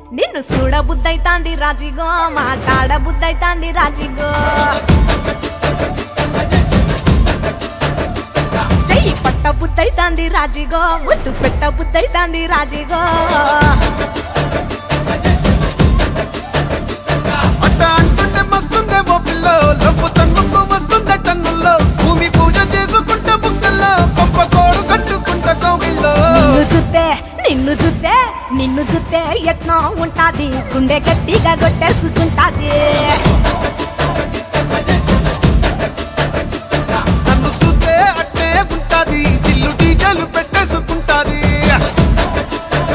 నిన్ను చూడ బుద్ధైతాంది రాజిగో మాట్లాడ బుద్ధైతాంది రాజిగో చెయ్యి పట్ట బుద్ధైతాంది రాజిగో ముద్దు పెట్ట బుద్ధైతాంది రాజిగో అట్ట అంటుంటే మస్తుందేమో పిల్లో లవ్వు తన్నుకు వస్తుందే టన్నుల్లో భూమి పూజ చేసుకుంటే బుక్కల్లో గొప్ప కోడు కట్టుకుంటే కౌగిల్లో నిన్ను చూస్తే నిన్ను చూస్తే నిన్ను చూస్తే ఎట్నో ఉంటాది గుండె గట్టిగా కొట్టేసుకుంటాది